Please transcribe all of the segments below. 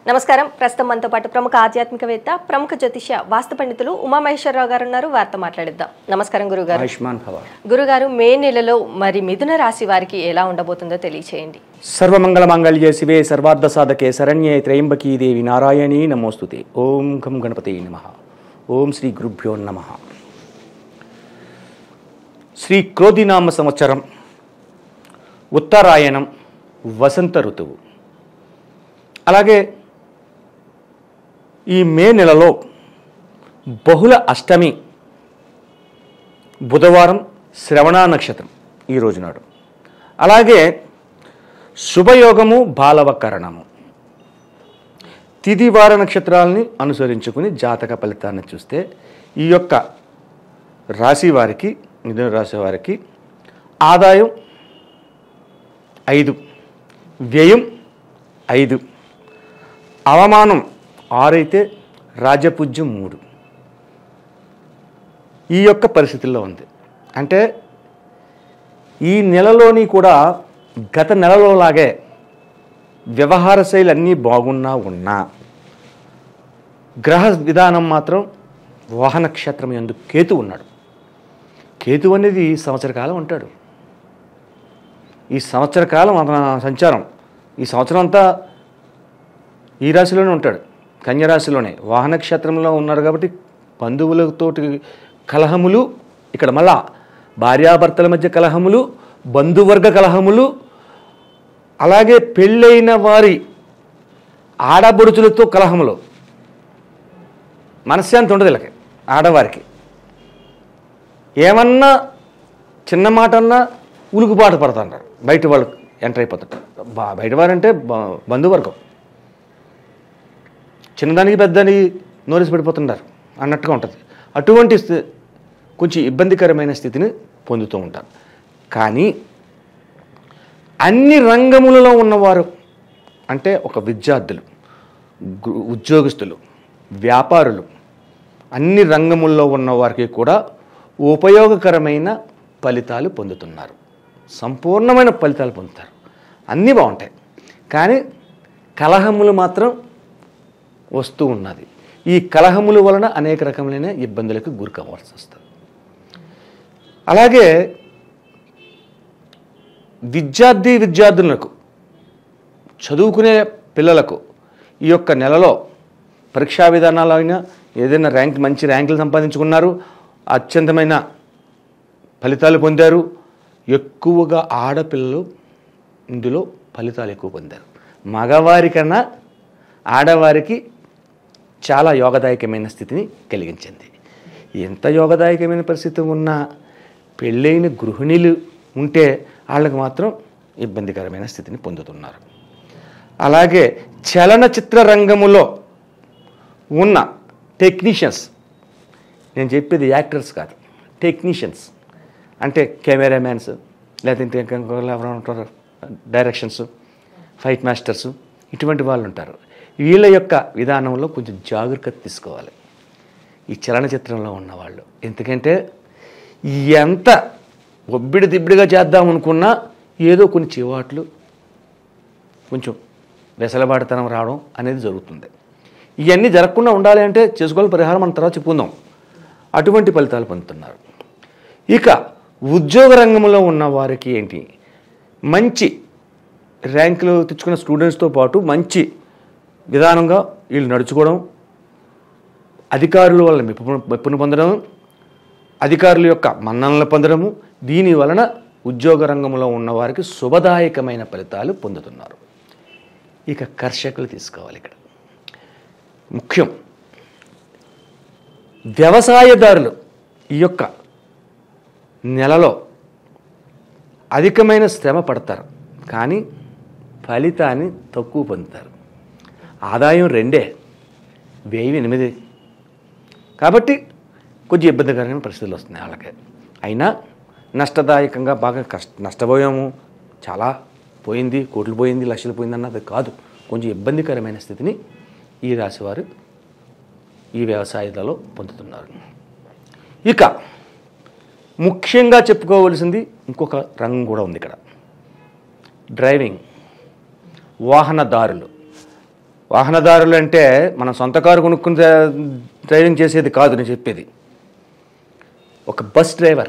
నమస్కారం ప్రస్తుతం మనతో పాటు ప్రముఖ ఆధ్యాత్మికవేత్త ప్రముఖ జ్యోతిష్య వాస్తు పండితులు ఉమామహేశ్వరరావు గారు ఉన్నారు వారితో మాట్లాడిద్దాం నమస్కారం గురుగారు ఆయుష్మాన్ భవ గురుగారు మే నెలలో మరి మిథున రాశి వారికి ఎలా ఉండబోతుందో తెలియచేయండి సర్వమంగళ మాంగళ్యే శివే సర్వార్థ సాధకే శరణ్యే త్రయంబకీ దేవి నారాయణీ నమోస్తుతే ఓం గం గణపతే నమ ఓం శ్రీ గురుభ్యో నమ శ్రీ క్రోధినామ సంవత్సరం ఉత్తరాయణం వసంత ఋతువు అలాగే ఈ మే నెలలో బహుళ అష్టమి బుధవారం శ్రవణ నక్షత్రం ఈ రోజు నాడు అలాగే శుభయోగము బాలవకరణము తిదివార నక్షత్రాలని అనుసరించుకుని జాతక ఫలితాన్ని చూస్తే ఈ యొక్క రాశి వారికి మిథున రాశి వారికి ఆదాయం ఐదు వ్యయం ఐదు అవమానం ఆరైతే రాజపూజ్యం మూడు ఈ యొక్క పరిస్థితుల్లో ఉంది అంటే ఈ నెలలోని కూడా గత నెలలో లాగే వ్యవహార శైలి అన్నీ బాగున్నా ఉన్నా గ్రహ విధానం మాత్రం వాహన నక్షత్రం ఎందు కేతు ఉన్నాడు కేతు అనేది సంవత్సర కాలం ఉంటాడు ఈ సంవత్సర కాలం అతని సంచారం ఈ సంవత్సరం అంతా ఈ రాశిలోనే ఉంటాడు కన్యరాశిలోనే వాహన నక్షత్రంలో ఉన్నారు కాబట్టి బంధువులతోటి కలహములు ఇక్కడ మళ్ళా భార్యాభర్తల మధ్య కలహములు బంధువర్గ కలహములు అలాగే పెళ్ళైన వారి ఆడబడుచులతో కలహములు మనశ్శాంతి ఉండదు వీళ్ళకి ఆడవారికి ఏమన్నా చిన్న మాట అన్నా ఉలుకుపాటు పడుతుంటారు బయట వాళ్ళు ఎంటర్ అయిపోతుంటారు బా బయట వారంటే బ- బంధువర్గం చిన్నదానికి పెద్దానికి నోరేసి పడిపోతుంటారు అన్నట్టుగా ఉంటుంది అటువంటి స్థి- కొంచెం ఇబ్బందికరమైన స్థితిని పొందుతూ ఉంటారు కానీ అన్ని రంగములలో ఉన్నవారు అంటే ఒక విద్యార్థులు గు- ఉద్యోగస్తులు వ్యాపారులు అన్ని రంగముల్లో ఉన్న వారికి కూడా ఉపయోగకరమైన ఫలితాలు పొందుతున్నారు సంపూర్ణమైన ఫలితాలు పొందుతారు అన్నీ బాగుంటాయి కానీ కలహములు మాత్రం వస్తూ ఉన్నది ఈ కలహముల వలన అనేక రకములైన ఇబ్బందులకు గురి కావాల్సి వస్తుంది అలాగే విద్యార్థి విద్యార్థులకు చదువుకునే పిల్లలకు ఈ యొక్క నెలలో పరీక్షా విధానాలు అయినా ఏదైనా ర్యాంక్ మంచి ర్యాంకులు సంపాదించుకున్నారు అత్యంతమైన ఫలితాలు పొందారు ఎక్కువగా ఆడపిల్లలు ఇందులో ఫలితాలు ఎక్కువ పొందారు మగవారి కన్నా ఆడవారికి చాలా యోగదాయకమైన స్థితిని కలిగించింది ఎంత యోగదాయకమైన పరిస్థితి ఉన్నా పెళ్ళైన గృహిణులు ఉంటే వాళ్ళకి మాత్రం ఇబ్బందికరమైన స్థితిని పొందుతున్నారు అలాగే చలనచిత్ర రంగములో ఉన్న టెక్నీషియన్స్ నేను చెప్పేది యాక్టర్స్ కాదు టెక్నీషియన్స్ అంటే కెమెరామ్యాన్స్ లేదంటే ఇంకా ఇంకొకరు ఎవరైనా ఉంటారు డైరెక్షన్స్ ఫైట్ మాస్టర్స్ ఇటువంటి వాళ్ళు ఉంటారు వీళ్ళ యొక్క విధానంలో కొంచెం జాగ్రత్త తీసుకోవాలి ఈ చలనచిత్రంలో ఉన్నవాళ్ళు ఎందుకంటే ఎంత ఒబ్బిడి దిబ్బిడిగా చేద్దాం అనుకున్నా ఏదో కొన్ని చివాట్లు కొంచెం వెసలబాటుతనం రావడం అనేది జరుగుతుంది ఇవన్నీ జరగకుండా ఉండాలి అంటే చేసుకోవాలి పరిహారం మన తర్వాత చెప్పుకుందాం అటువంటి ఫలితాలు పొందుతున్నారు ఇక ఉద్యోగ రంగంలో ఉన్న వారికి ఏంటి మంచి ర్యాంకులు తెచ్చుకున్న స్టూడెంట్స్తో పాటు మంచి విధానంగా వీళ్ళు నడుచుకోవడం అధికారుల వల్ల మెప్పు మెప్పును పొందడం అధికారుల యొక్క మన్ననలు పొందడము దీని వలన ఉద్యోగ రంగంలో ఉన్న వారికి శుభదాయకమైన ఫలితాలు పొందుతున్నారు ఇక కర్షకులు తీసుకోవాలి ఇక్కడ ముఖ్యం వ్యవసాయదారులు ఈ యొక్క నెలలో అధికమైన శ్రమ పడతారు కానీ ఫలితాన్ని తక్కువ పొందుతారు ఆదాయం రెండే వ్యయం ఎనిమిది కాబట్టి కొంచెం ఇబ్బందికరమైన పరిస్థితులు వస్తున్నాయి వాళ్ళకి అయినా నష్టదాయకంగా బాగా కష్ట నష్టపోయాము చాలా పోయింది కోట్లు పోయింది లక్షలు పోయింది అన్నది కాదు కొంచెం ఇబ్బందికరమైన స్థితిని ఈ రాశివారు ఈ వ్యవసాయాలలో పొందుతున్నారు ఇక ముఖ్యంగా చెప్పుకోవలసింది ఇంకొక రంగం కూడా ఉంది ఇక్కడ డ్రైవింగ్ వాహనదారులు వాహనదారులు అంటే మన సొంత కారు కొనుక్కుని డ్రై- డ్రైవింగ్ చేసేది కాదు నేను చెప్పేది ఒక బస్ డ్రైవర్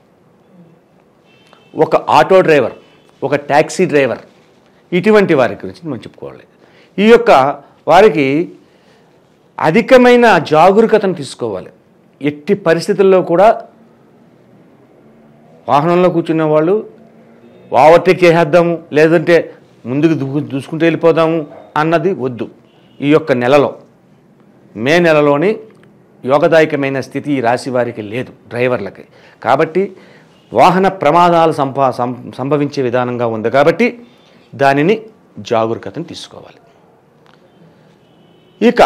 ఒక ఆటో డ్రైవర్ ఒక ట్యాక్సీ డ్రైవర్ ఇటువంటి వారి గురించి మనం చెప్పుకోవాలి ఈ యొక్క వారికి అధికమైన జాగరూకతను తీసుకోవాలి ఎట్టి పరిస్థితుల్లో కూడా వాహనంలో కూర్చున్న వాళ్ళు ఓవర్టేక్ చేసేద్దాము లేదంటే ముందుకు దూ దూసుకుంటూ వెళ్ళిపోదాము అన్నది వద్దు ఈ యొక్క నెలలో మే నెలలోని యోగదాయకమైన స్థితి ఈ రాశి వారికి లేదు డ్రైవర్లకి కాబట్టి వాహన ప్రమాదాలు సంపా సం- సంభవించే విధానంగా ఉంది కాబట్టి దానిని జాగరూకతను తీసుకోవాలి ఇక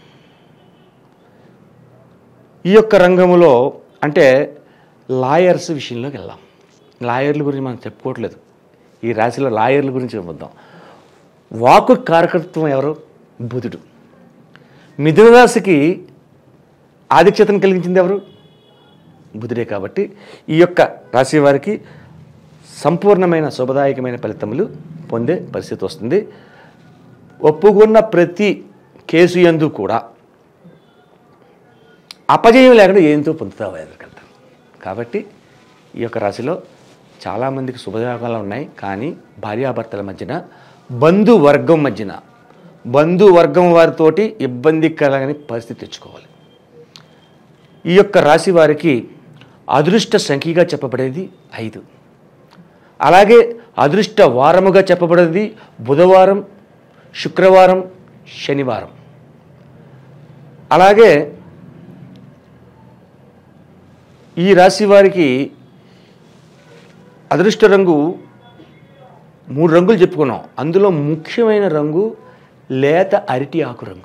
ఈ యొక్క రంగంలో అంటే లాయర్స్ విషయంలోకి వెళ్దాం లాయర్ల గురించి మనం చెప్పుకోవట్లేదు ఈ రాశిలో లాయర్ల గురించి చెప్పుద్దాం వాకు కారకత్వం ఎవరు బుధుడు మిథున రాశికి ఆధిక్యతను కలిగించింది ఎవరు బుధుడే కాబట్టి ఈ యొక్క రాశి వారికి సంపూర్ణమైన శుభదాయకమైన ఫలితములు పొందే పరిస్థితి వస్తుంది ఒప్పుకున్న ప్రతి కేసు యందు కూడా అపజయం లేకుండా ఏంతో పొందుతావు ఎదుర్కొంటాం కాబట్టి ఈ యొక్క రాశిలో చాలామందికి శుభయోగాలు ఉన్నాయి కానీ భార్యాభర్తల మధ్యన బంధువర్గం మధ్యన బంధువర్గం వారితోటి ఇబ్బంది కలగని పరిస్థితి తెచ్చుకోవాలి ఈ యొక్క రాశి వారికి అదృష్ట సంఖ్యగా చెప్పబడేది ఐదు అలాగే అదృష్ట వారముగా చెప్పబడేది బుధవారం శుక్రవారం శనివారం అలాగే ఈ రాశి వారికి అదృష్ట రంగు మూడు రంగులు చెప్పుకున్నాం అందులో ముఖ్యమైన రంగు లేత అరటి ఆకు రంగు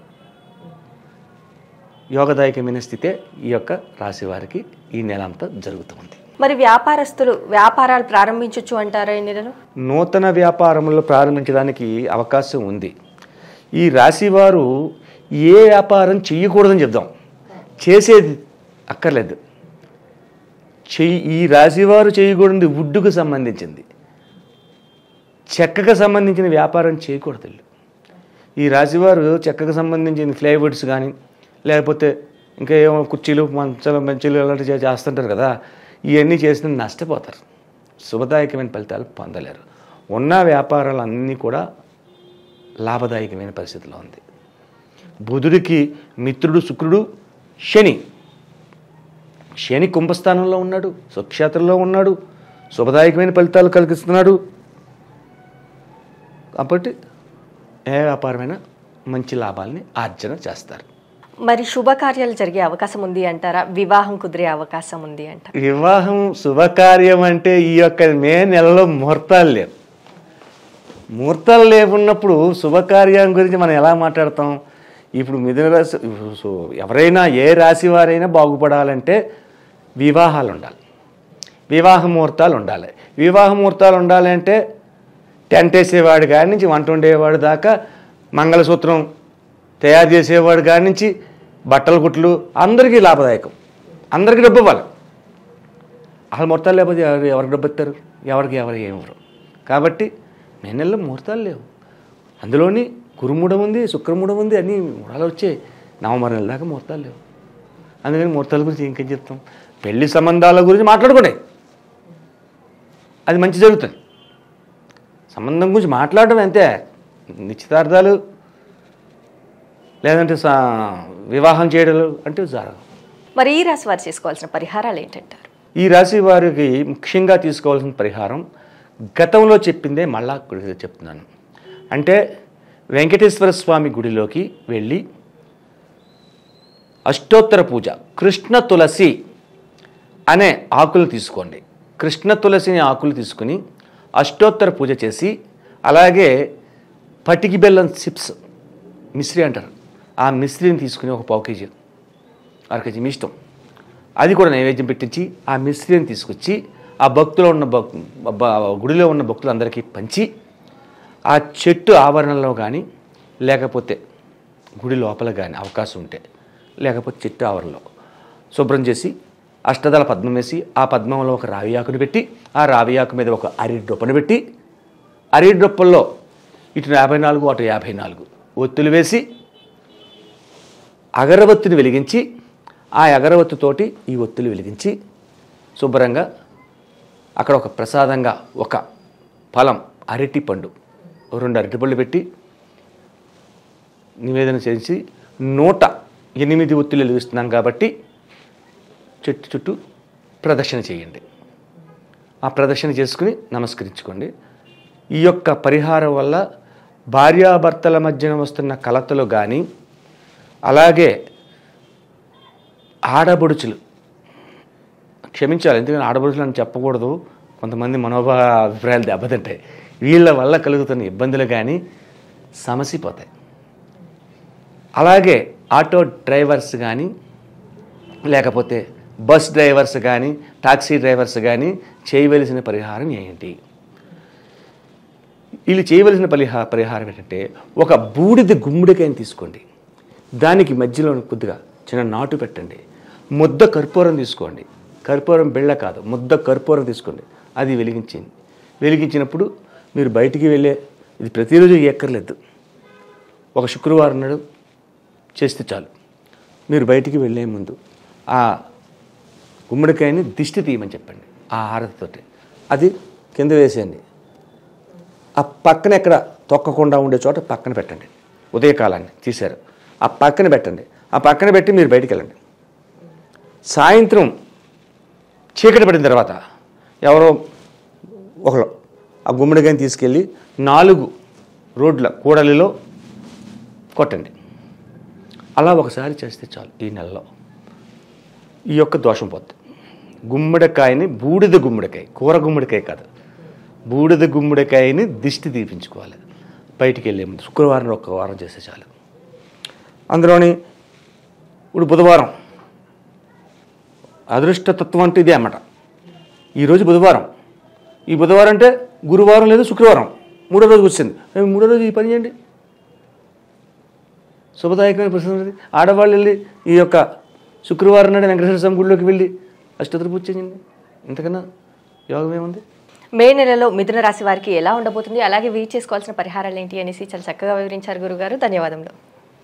యోగదాయకమైన స్థితే ఈ యొక్క రాశి వారికి ఈ నెల అంతా జరుగుతుంది మరి వ్యాపారస్తులు వ్యాపారాలు ప్రారంభించవచ్చు అంటారా ఈ నెలలో నూతన వ్యాపారంలో ప్రారంభించడానికి అవకాశం ఉంది ఈ రాశి వారు ఏ వ్యాపారం చెయ్యకూడదని చెప్దాం చేసేది అక్కర్లేదు చెయ్యి ఈ రాశివారు చేయకూడదు వుడ్డుకు సంబంధించింది చెక్కకు సంబంధించిన వ్యాపారం చేయకూడదు వీళ్ళు. ఈ రాశివారు చెక్కకు సంబంధించిన ఫ్లైవుడ్స్ కానీ లేకపోతే ఇంకా ఏమో కుర్చీలు మంచాలు మంచీలు అలాంటివి చే- చేస్తుంటారు కదా ఇవన్నీ చేసిన నష్టపోతారు శుభదాయకమైన ఫలితాలు పొందలేరు ఉన్న వ్యాపారాలు అన్నీ కూడా లాభదాయకమైన పరిస్థితిలో ఉంది బుధుడికి మిత్రుడు శుక్రుడు శని శని కుంభస్థానంలో ఉన్నాడు సుక్షేత్రంలో ఉన్నాడు శుభదాయకమైన ఫలితాలు కలిగిస్తున్నాడు కాబట్టి ఏ వ్యాపారమైనా మంచి లాభాలని ఆర్జన చేస్తారు మరి శుభకార్యాలు జరిగే అవకాశం ఉంది అంటారా వివాహం కుదిరే అవకాశం ఉంది అంటారా వివాహం శుభకార్యం అంటే ఈ యొక్క మే నెలలో ముహూర్తాలు లేవు ముహూర్తాలు లేకున్నప్పుడు శుభకార్యం గురించి మనం ఎలా మాట్లాడతాం ఇప్పుడు మిథున రాశి సో ఎవరైనా ఏ రాశి వారైనా బాగుపడాలంటే వివాహాలు ఉండాలి వివాహ ముహూర్తాలు ఉండాలి వివాహ ముహూర్తాలు ఉండాలి అంటే టెంట్ వేసేవాడు కాడి నుంచి వంట వండేవాడు దాకా మంగళసూత్రం తయారు చేసేవాడు కాడి నుంచి బట్టల కుట్లు అందరికీ లాభదాయకం అందరికీ డబ్బు ఇవ్వాలి అసలు ముహూర్తాలు లేకపోతే ఎవరు ఎవరికి డబ్బు ఇస్తారు ఎవరికి ఎవరు ఏమివ్వరు కాబట్టి మే నెలలో ముహూర్తాలు లేవు అందులోని గురుమూఢం ఉంది శుక్రమూఢం ఉంది అన్నీ మూడాలు వచ్చాయి నవంబర్ నెల దాకా ముహూర్తాలు లేవు అందుకని ముహూర్తాల గురించి ఇంకేం చెప్తాం పెళ్లి సంబంధాల గురించి మాట్లాడుకోండి అది మంచి జరుగుతుంది సంబంధం గురించి మాట్లాడడం అంతే నిశ్చితార్థాలు లేదంటే సా వివాహం చేయడం అంటే జరగవు మరి ఈ రాశి వారు చేసుకోవాల్సిన పరిహారాలు ఏంటంటారు ఈ రాశి వారికి ముఖ్యంగా తీసుకోవాల్సిన పరిహారం గతంలో చెప్పిందే మళ్ళా గుడి చెప్తున్నాను అంటే వెంకటేశ్వర స్వామి గుడిలోకి వెళ్ళి అష్టోత్తర పూజ కృష్ణ తులసి అనే ఆకులు తీసుకోండి కృష్ణ తులసిని ఆకులు తీసుకుని అష్టోత్తర పూజ చేసి అలాగే పటికి బెల్లం చిప్స్ మిశ్రీ అంటారు ఆ మిశ్రీని తీసుకుని ఒక పావు కేజీ అర కేజీ మీ ఇష్టం అది కూడా నైవేద్యం పెట్టించి ఆ మిశ్రీని తీసుకొచ్చి ఆ భక్తులో ఉన్న భక్ బ- గుడిలో ఉన్న భక్తులందరికీ పంచి ఆ చెట్టు ఆవరణలో కానీ లేకపోతే గుడి లోపల కానీ అవకాశం ఉంటే లేకపోతే చెట్టు ఆవరణలో శుభ్రం చేసి అష్టదళ పద్మం వేసి ఆ పద్మంలో ఒక రావి ఆకుని పెట్టి ఆ రావి ఆకు మీద ఒక అరిటి డొప్పను పెట్టి అరిటి డొప్పల్లో ఇటు యాభై నాలుగు అటు యాభై నాలుగు ఒత్తులు వేసి అగరవత్తిని వెలిగించి ఆ అగరవత్తితోటి ఈ ఒత్తులు వెలిగించి శుభ్రంగా అక్కడ ఒక ప్రసాదంగా ఒక ఫలం అరటి పండు ఓ రెండు అరటిపళ్ళు పెట్టి నివేదన చేసి నూట ఎనిమిది ఒత్తులు వెలిగిస్తున్నాం కాబట్టి చెట్టు చుట్టూ ప్రదక్షిణ చేయండి ఆ ప్రదక్షిణ చేసుకుని నమస్కరించుకోండి ఈ యొక్క పరిహారం వల్ల భార్యాభర్తల మధ్యన వస్తున్న కలతలు కానీ అలాగే ఆడబడుచులు క్షమించాలి ఎందుకంటే ఆడబడుచులు అని చెప్పకూడదు కొంతమంది మనోభా అభిప్రాయాలు దెబ్బతింటాయి వీళ్ళ వల్ల కలుగుతున్న ఇబ్బందులు కానీ సమసిపోతాయి అలాగే ఆటో డ్రైవర్స్ కానీ లేకపోతే బస్ డ్రైవర్స్ కానీ టాక్సీ డ్రైవర్స్ కానీ చేయవలసిన పరిహారం ఏంటి వీళ్ళు చేయవలసిన పరిహా పరిహారం ఏంటంటే ఒక బూడిద గుమ్మడికాయని తీసుకోండి దానికి మధ్యలో కొద్దిగా చిన్న నాటు పెట్టండి ముద్ద కర్పూరం తీసుకోండి కర్పూరం బిళ్ళ కాదు ముద్ద కర్పూరం తీసుకోండి అది వెలిగించండి వెలిగించినప్పుడు మీరు బయటికి వెళ్ళే ఇది ప్రతిరోజు ఎక్కర్లేదు ఒక శుక్రవారం నాడు చేస్తే చాలు మీరు బయటికి వెళ్ళే ముందు ఆ గుమ్మడికాయని దిష్టి తీయమని చెప్పండి ఆ హారతితోటి అది కింద వేసేయండి ఆ పక్కన ఎక్కడ తొక్కకుండా ఉండే చోట పక్కన పెట్టండి ఉదయకాలాన్ని తీశారు ఆ పక్కన పెట్టండి ఆ పక్కన పెట్టి మీరు బయటికి వెళ్ళండి సాయంత్రం చీకటి పడిన తర్వాత ఎవరో ఒకరు ఆ గుమ్మడికాయని తీసుకెళ్ళి నాలుగు రోడ్ల కూడలిలో కొట్టండి అలా ఒకసారి చేస్తే చాలు ఈ నెలలో ఈ యొక్క దోషం పోద్ది గుమ్మడికాయని బూడిద గుమ్మడికాయ కూర గుమ్మడికాయ కాదు బూడిద గుమ్మడికాయని దిష్టి తీపించుకోవాలి బయటికి వెళ్ళే ముందు శుక్రవారం ఒక్క వారం చేస్తే చాలు అందులోని ఇప్పుడు బుధవారం అదృష్టతత్వం అంటే ఇదే అన్నమాట ఈరోజు బుధవారం ఈ బుధవారం అంటే గురువారం లేదు శుక్రవారం మూడో రోజు వచ్చింది ఏ, మూడో రోజు ఈ పని చేయండి శుభదాయకమైన ప్రశ్న ఉన్నది ఆడవాళ్ళు వెళ్ళి ఈ యొక్క శుక్రవారం నాడు వెంకటేశ్వర స్వామి గుడిలోకి వెళ్ళి అష్టోత్తర పూజ చేయండి ఇంతకన్నా యోగం ఏముంది మే నెలలో మిథున రాశి వారికి ఎలా ఉండబోతుంది అలాగే వీలు చేసుకోవాల్సిన పరిహారాలు ఏంటి అనేసి చాలా చక్కగా వివరించారు గురుగారు ధన్యవాదములు